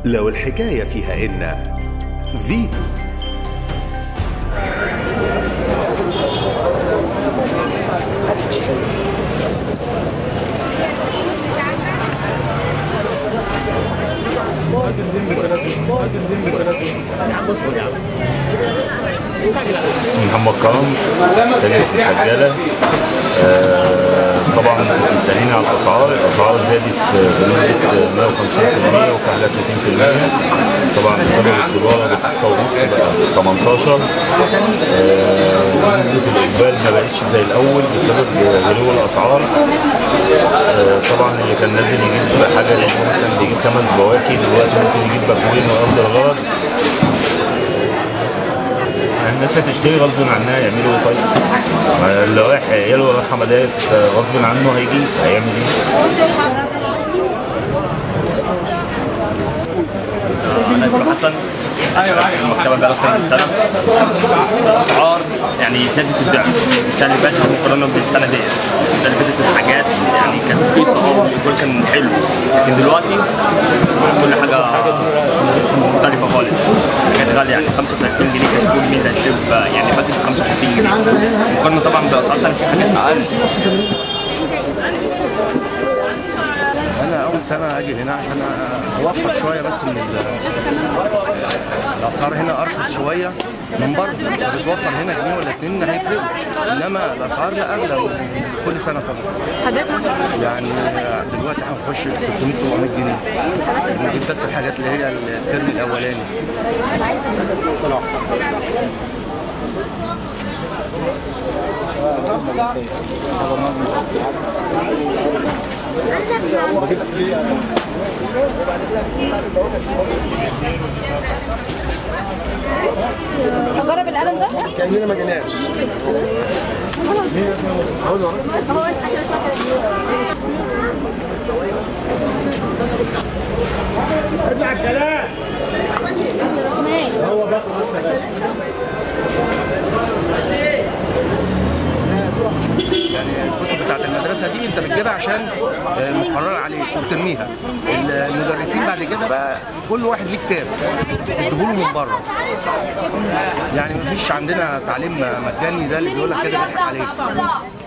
لو الحكاية فيها إن فيتو اسمي محمد كرم تاجر في الحجالة آه، طبعا كنت بتسأليني على الأسعار الأسعار زادت بنسبة 150% وفي حاجات 200% طبعا بسبب الدولار بستة ونص بقى 18 آه، نسبة الإقبال ما بقتش زي الأول بسبب غلو الأسعار آه، طبعا اللي كان نازل يجيب حاجة يعني مثلا بيجيب خمس بواكي دلوقتي ممكن يجيب باكوين وأرض الغرض الناس هتشتري غصب عنها يعملوا ايه طيب؟ ما اللي رايح عياله رايحه مدارس غصب عنه هيجي هيعمل ايه؟ انا اسمي حسن ايوه ايوه المكتبه بقى اكتر من سنه الاسعار يعني زادت الضعف السنه اللي فاتت مقارنه بالسنه ديت السنه اللي فاتت الحاجات يعني كانت رخيصه اه والايجار كان حلو لكن دلوقتي كل حاجه مختلفه خالص حاجات غاليه يعني 35 جنيه كانت كل مين هتبقى يعني فاتت 65 جنيه مقارنه طبعا باسعار ثانيه في حاجات اقل انا اول سنه اجي هنا عشان اوفر شويه بس من ال- الاسعار هنا ارخص شويه من بره بتوفر هنا جنيه ولا اتنين هيفرقوا انما الاسعار لا اغلى من كل سنه طبعا يعني دلوقتي هنخش في 600 700 جنيه نجيب بس الحاجات اللي هي الترم الاولاني اجرب القلم ده كاننا ما جيناش يعني الكتب بتاعت المدرسه دي انت بتجيبها عشان آه، مقرر عليك وبترميها المدرسين بعد كده بقى كل واحد ليه كتاب بيجيبوا له من بره يعني مفيش عندنا تعليم مجاني ده اللي بيقول لك كده بيضحك عليك